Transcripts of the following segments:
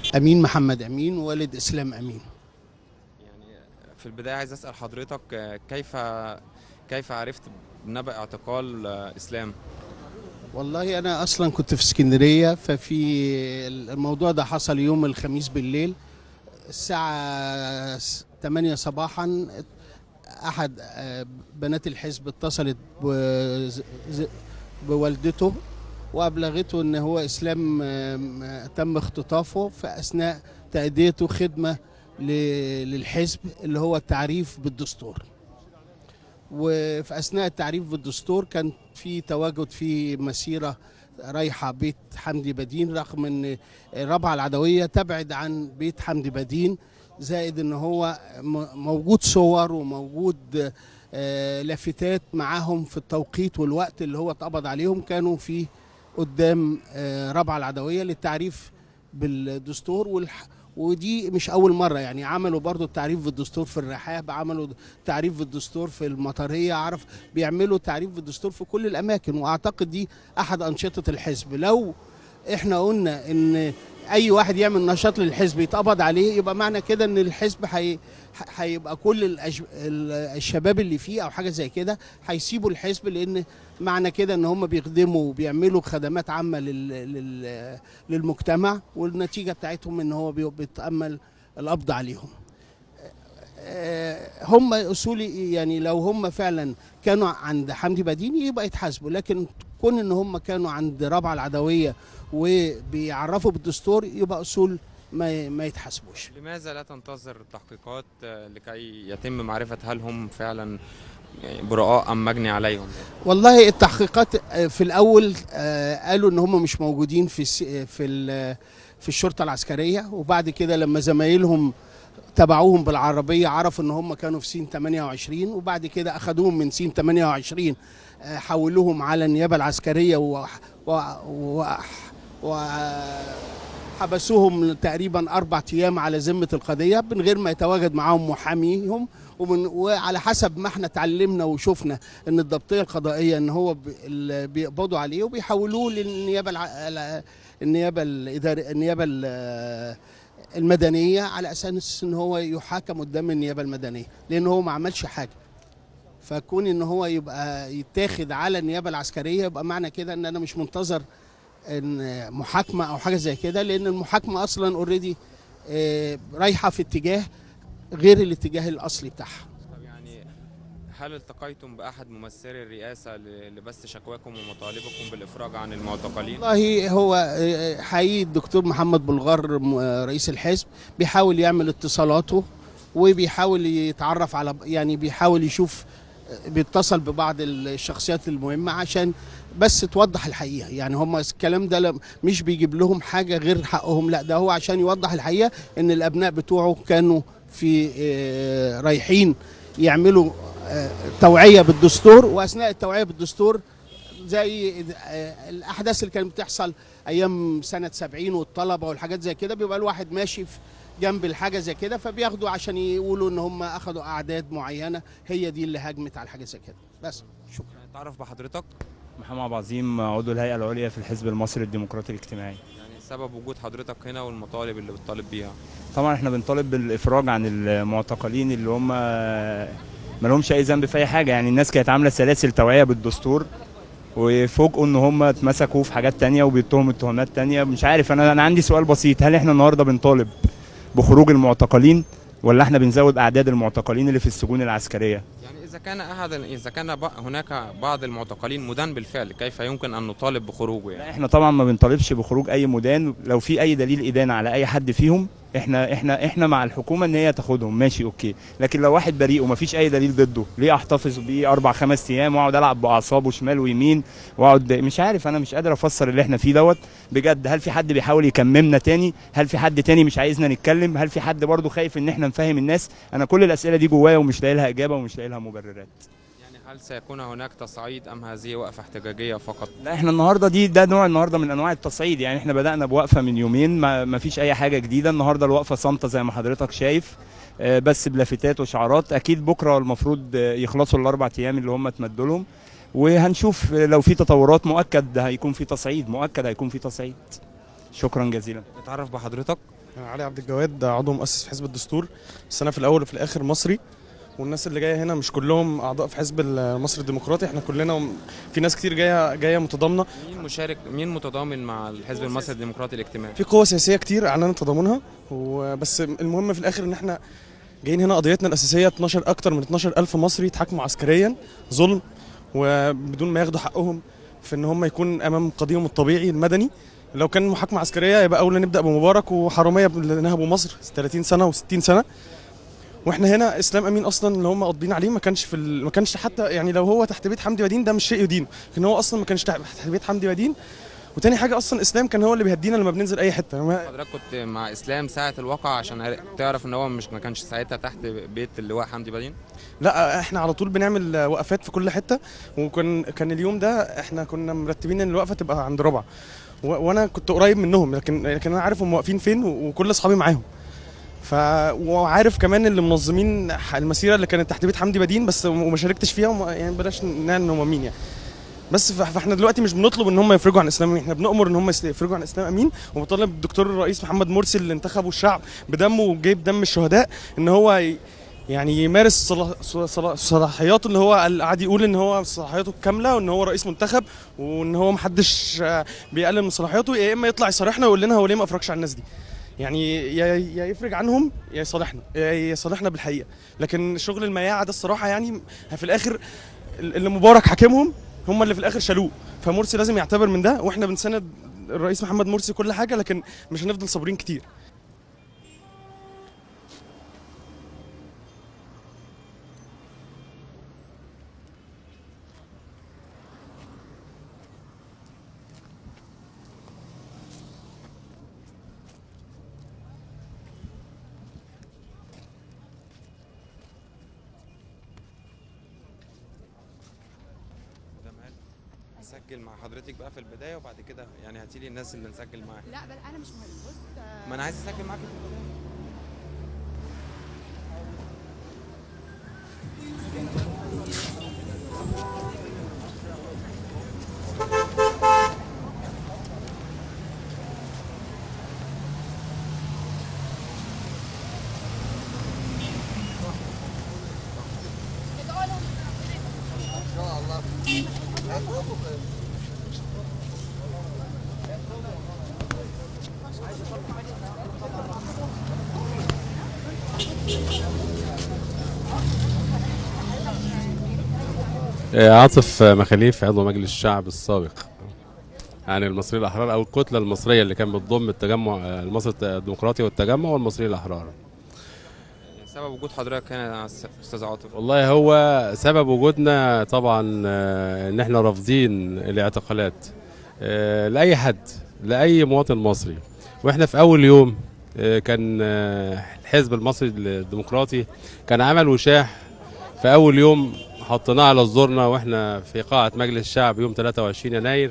امين محمد امين والد اسلام امين يعني في البداية عايز أسأل حضرتك آه، كيف كيف عرفت بنبأ اعتقال آه، إسلام؟ والله انا اصلا كنت في اسكندريه ففي الموضوع ده حصل يوم الخميس بالليل الساعه 8 صباحا احد آه، بنات الحزب اتصلت بز- ز- بوالدته وابلغته ان هو اسلام آم، تم اختطافه في اثناء تاديته خدمه ل- للحزب اللي هو التعريف بالدستور وفي اثناء التعريف بالدستور كان في تواجد في مسيره رايحه بيت حمدي بدين رغم ان رابعه العدويه تبعد عن بيت حمدي بدين زائد ان هو م- موجود صور وموجود آه، لافتات معاهم في التوقيت والوقت اللي هو اتقبض عليهم كانوا في قدام آه، رابعه العدويه للتعريف بالدستور والح ودي مش اول مره يعني عملوا برضو التعريف بالدستور في الرحاب عملوا تعريف بالدستور في المطريه عرف بيعملوا تعريف بالدستور في كل الاماكن واعتقد دي احد انشطه الحزب لو احنا قلنا ان اي واحد يعمل نشاط للحزب يتقبض عليه يبقى معنى كده ان الحزب هي هيبقى كل الأج... ال- الشباب اللي فيه او حاجه زي كده هيسيبوا الحزب لان معنى كده ان هم بيخدموا وبيعملوا خدمات عامه لل... لل... للمجتمع والنتيجه بتاعتهم ان هو بي- بيتامل القبض عليهم آه، هم اصولي يعني لو هم فعلا كانوا عند حمدي بديني يبقى يتحاسبوا لكن كون ان هم كانوا عند رابعه العدويه وبيعرفوا بالدستور يبقى اصول ما ما يتحاسبوش لماذا لا تنتظر التحقيقات آه، لكي يتم معرفة هل هم فعلا يعني براء أم مجني عليهم؟ والله التحقيقات آه، في الاول آه، قالوا ان هم مش موجودين في الس- في ال- في الشرطه العسكريه وبعد كده لما زمايلهم تبعوهم بالعربيه عرفوا ان هم كانوا في سين 28 وبعد كده اخذوهم من سين 28 آه، حولوهم على النيابه العسكريه و و و وحبسوهم تقريبا اربع ايام على ذمه القضيه من غير ما يتواجد معاهم محاميهم ومن وعلى حسب ما احنا اتعلمنا وشفنا ان الضبطيه القضائيه ان هو ب- ال- بيقبضوا عليه وبيحولوه للنيابه الع... الع- النيابه الاداريه النيابه ال- المدنيه على اساس ان هو يحاكم قدام النيابه المدنيه لان هو ما عملش حاجه فكون ان هو يبقى يتاخد على النيابه العسكريه يبقى معنى كده ان انا مش منتظر ان محاكمه او حاجه زي كده لان المحاكمه اصلا اوريدي رايحه في اتجاه غير الاتجاه الاصلي بتاعها طب يعني هل التقيتم بأحد ممثلي الرئاسة ل- لبث شكواكم ومطالبكم بالإفراج عن المعتقلين؟ والله هو آه، حقيقي الدكتور محمد بلغار م- آه، رئيس الحزب بيحاول يعمل اتصالاته وبيحاول يتعرف على يعني بيحاول يشوف آه، بيتصل ببعض الشخصيات المهمة عشان بس توضح الحقيقة يعني هم الكلام ده لم- مش بيجيب لهم حاجة غير حقهم لا ده هو عشان يوضح الحقيقة ان الابناء بتوعه كانوا في آه، رايحين يعملوا آه، توعية بالدستور واثناء التوعية بالدستور زي آه، الاحداث اللي كانت بتحصل ايام سنه 70 والطلبه والحاجات زي كده بيبقى الواحد ماشي في جنب الحاجه زي كده فبياخدوا عشان يقولوا ان هم اخذوا اعداد معينه هي دي اللي هجمت على حاجه زي كده بس شكرا تعرف بحضرتك؟ محمد عبد العظيم عضو الهيئة العليا في الحزب المصري الديمقراطي الاجتماعي يعني سبب وجود حضرتك هنا والمطالب اللي بتطالب بيها طبعا احنا بنطالب بالافراج عن المعتقلين اللي هم ما لهمش اي ذنب في اي حاجه يعني الناس كانت عامله سلاسل توعيه بالدستور وفوجئوا ان هم اتمسكوا في حاجات تانية وبيتهموا اتهامات تانية مش عارف انا انا عندي سؤال بسيط هل احنا النهارده بنطالب بخروج المعتقلين ولا احنا بنزود اعداد المعتقلين اللي في السجون العسكريه يعني إذا كان أحد إذا كان ب- هناك بعض المعتقلين مدان بالفعل كيف يمكن أن نطالب بخروجه يعني؟ لا احنا طبعا ما بنطالبش بخروج اي مدان لو في اي دليل ادانه على اي حد فيهم احنا احنا احنا مع الحكومه ان هي تاخدهم ماشي اوكي لكن لو واحد بريء وما فيش اي دليل ضده ليه احتفظ بيه اربع خمس ايام واقعد العب باعصابه شمال ويمين واقعد مش عارف انا مش قادر افسر اللي احنا فيه دوت بجد هل في حد بيحاول يكممنا تاني هل في حد تاني مش عايزنا نتكلم هل في حد برضه خايف ان احنا نفهم الناس انا كل الاسئله دي جوايا ومش لاقي لها اجابه ومش لاقي لها مبررات يعني هل سيكون هناك تصعيد أم هذه وقفة احتجاجية فقط؟ لا احنا النهارده دي ده نوع النهارده من انواع التصعيد يعني احنا بدانا بوقفه من يومين ما, ما فيش اي حاجه جديده النهارده الوقفه صامته زي ما حضرتك شايف آه، بس بلافتات وشعارات اكيد بكره المفروض آه، يخلصوا الاربع ايام اللي هم اتمدوا لهم وهنشوف آه، لو في تطورات مؤكد هيكون في تصعيد مؤكد هيكون في تصعيد شكرا جزيلا نتعرف بحضرتك؟ أنا علي عبد الجواد عضو مؤسس في حزب الدستور بس انا في الاول وفي الاخر مصري والناس اللي جايه هنا مش كلهم اعضاء في حزب المصري الديمقراطي احنا كلنا في ناس كتير جايه جايه متضامنه مين مشارك مين متضامن مع الحزب المصري الديمقراطي الاجتماعي في قوى سياسيه كتير اعلنت تضامنها وبس المهم في الاخر ان احنا جايين هنا قضيتنا الاساسيه 12 اكتر من 12 الف مصري اتحاكموا عسكريا ظلم وبدون ما ياخدوا حقهم في ان هم يكون امام قضيهم الطبيعي المدني لو كان محاكمه عسكريه يبقى اولى نبدا بمبارك وحراميه اللي نهبوا مصر 30 سنه و60 سنه واحنا هنا اسلام امين اصلا اللي هم قاضيين عليه ما كانش في ال... ما كانش حتى يعني لو هو تحت بيت حمدي بدين ده مش شيء يدين لكن هو اصلا ما كانش تحت بيت حمدي بدين وتاني حاجه اصلا اسلام كان هو اللي بيهدينا لما بننزل اي حته ما- حضرتك كنت مع اسلام ساعه الواقعه عشان عر- تعرف ان هو مش ما كانش ساعتها تحت بيت اللواء حمدي بدين لا احنا على طول بنعمل وقفات في كل حته وكان كان اليوم ده احنا كنا مرتبين ان الوقفه تبقى عند ربع و... وانا كنت قريب منهم لكن لكن انا عارف هم واقفين فين و- وكل اصحابي معاهم ف وعارف كمان اللي منظمين ح- المسيره اللي كانت تحت بيت حمدي بدين بس وما شاركتش فيها وما يعني بلاش نعلن هم مين يعني بس ف- فاحنا دلوقتي مش بنطلب ان هم يفرجوا عن اسلام امين احنا بنامر ان هم يست- يفرجوا عن اسلام امين وبطالب الدكتور الرئيس محمد مرسي اللي انتخبه الشعب بدمه وجايب دم الشهداء ان هو ي... يعني يمارس صلا- صلا- صلاحياته اللي هو قال- قعد يقول ان هو صلاحياته الكامله وان هو رئيس منتخب وان هو محدش آه، بيقلل من صلاحياته يا اما يطلع يصارحنا ويقول لنا هو ليه ما افرجش على الناس دي يعني يا يا يفرج عنهم يا يصالحنا يا يصالحنا بالحقيقه لكن شغل المياعه ده الصراحه يعني في الاخر اللي مبارك حاكمهم هم اللي في الاخر شالوه فمرسي لازم يعتبر من ده واحنا بنساند الرئيس محمد مرسي كل حاجه لكن مش هنفضل صابرين كتير نسجل مع حضرتك بقى في البدايه وبعد كده يعني هاتي لي الناس اللي نسجل معاها لا بل انا مش مهم بص آه، ما انا عايز اسجل معاك في البدايه عاطف مخاليف عضو مجلس الشعب السابق عن المصريين الاحرار او الكتله المصريه اللي كان بتضم التجمع المصري الديمقراطي والتجمع والمصريين الاحرار يعني سبب وجود حضرتك هنا يا أس- استاذ عاطف والله هو سبب وجودنا طبعا آه، ان احنا رافضين الاعتقالات آه، لاي حد لاي مواطن مصري واحنا في اول يوم آه، كان آه، الحزب المصري الديمقراطي كان عمل وشاح في اول يوم حطيناه على زورنا واحنا في قاعه مجلس الشعب يوم 23 يناير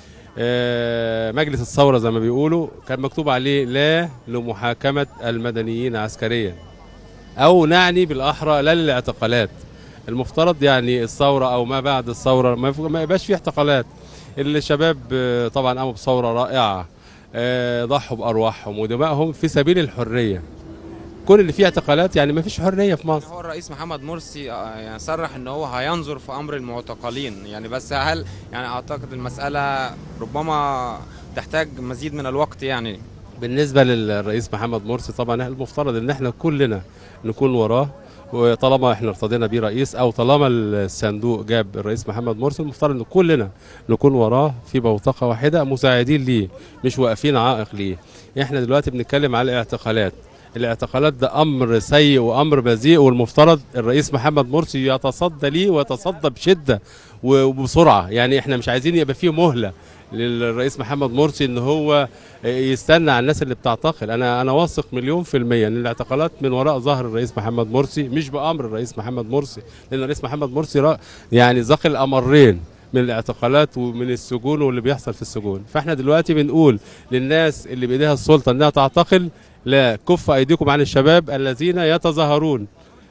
آه، مجلس الثوره زي ما بيقولوا كان مكتوب عليه لا لمحاكمه المدنيين عسكريا او نعني بالاحرى لا للاعتقالات المفترض يعني الثوره او ما بعد الثوره ما يف- ما يبقاش فيه اعتقالات الشباب آه، طبعا قاموا بثوره رائعه آه، ضحوا بارواحهم ودمائهم في سبيل الحريه كل اللي فيه اعتقالات يعني ما فيش حريه في مصر هو الرئيس محمد مرسي آه، يعني صرح ان هو هينظر في امر المعتقلين يعني بس هل يعني اعتقد المساله ربما تحتاج مزيد من الوقت يعني بالنسبه للرئيس محمد مرسي طبعا إحنا المفترض ان احنا كلنا نكون وراه وطالما احنا ارتضينا بيه رئيس او طالما الصندوق جاب الرئيس محمد مرسي المفترض ان كلنا نكون وراه في بوتقه واحده مساعدين ليه مش واقفين عائق ليه احنا دلوقتي بنتكلم على الاعتقالات الاعتقالات ده امر سيء وامر بذيء والمفترض الرئيس محمد مرسي يتصدى ليه ويتصدى بشده وبسرعه يعني احنا مش عايزين يبقى فيه مهله للرئيس محمد مرسي ان هو يستنى على الناس اللي بتعتقل انا انا واثق مليون في الميه ان الاعتقالات من وراء ظهر الرئيس محمد مرسي مش بامر الرئيس محمد مرسي لان الرئيس محمد مرسي را- يعني ذاق الامرين من الاعتقالات ومن السجون واللي بيحصل في السجون فاحنا دلوقتي بنقول للناس اللي بايديها السلطه انها تعتقل لا كف ايديكم عن الشباب الذين يتظاهرون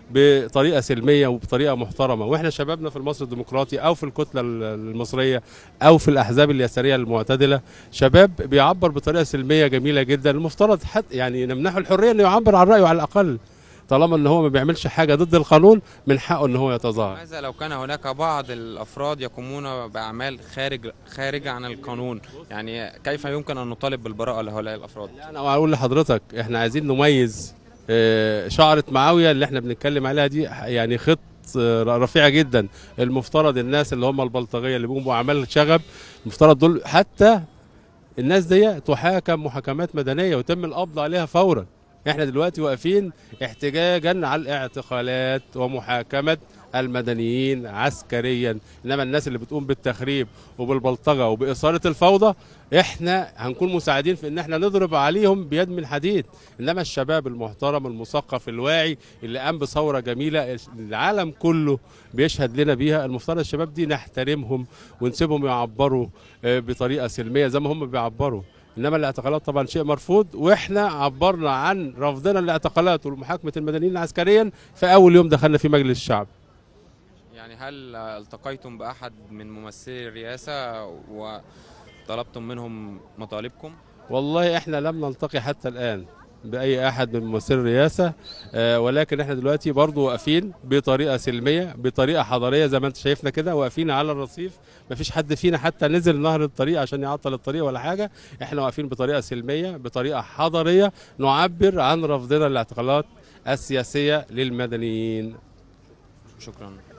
بطريقه سلميه وبطريقه محترمه واحنا شبابنا في المصري الديمقراطي او في الكتله المصريه او في الاحزاب اليساريه المعتدله شباب بيعبر بطريقه سلميه جميله جدا المفترض حتى يعني نمنحه الحريه انه يعبر عن رايه على الاقل طالما ان هو ما بيعملش حاجه ضد القانون من حقه ان هو يتظاهر ماذا لو كان هناك بعض الافراد يقومون باعمال خارج خارجه عن القانون يعني كيف يمكن ان نطالب بالبراءه لهؤلاء الافراد انا اقول لحضرتك احنا عايزين نميز آه، شعرة معاوية اللي احنا بنتكلم عليها دي يعني خط آه، رفيعة جدا المفترض الناس اللي هم البلطجية اللي بيقوموا بأعمال شغب المفترض دول حتى الناس دي تحاكم محاكمات مدنية ويتم القبض عليها فورا احنا دلوقتي واقفين احتجاجا على الاعتقالات ومحاكمة المدنيين عسكريا انما الناس اللي بتقوم بالتخريب وبالبلطجه وباثاره الفوضى احنا هنكون مساعدين في ان احنا نضرب عليهم بيد من حديد انما الشباب المحترم المثقف الواعي اللي قام بثوره جميله العالم كله بيشهد لنا بيها المفترض الشباب دي نحترمهم ونسيبهم يعبروا آه، بطريقه سلميه زي ما هم بيعبروا انما الاعتقالات طبعا شيء مرفوض واحنا عبرنا عن رفضنا للاعتقالات ومحاكمه المدنيين عسكريا في اول يوم دخلنا في مجلس الشعب يعني هل التقيتم باحد من ممثلي الرئاسه وطلبتم منهم مطالبكم والله احنا لم نلتقي حتى الان باي احد من ممثلي الرئاسه آه، ولكن احنا دلوقتي برضو واقفين بطريقه سلميه بطريقه حضاريه زي ما انت شايفنا كده واقفين على الرصيف مفيش حد فينا حتى نزل نهر الطريق عشان يعطل الطريق ولا حاجه احنا واقفين بطريقه سلميه بطريقه حضاريه نعبر عن رفضنا للاعتقالات السياسيه للمدنيين شكرا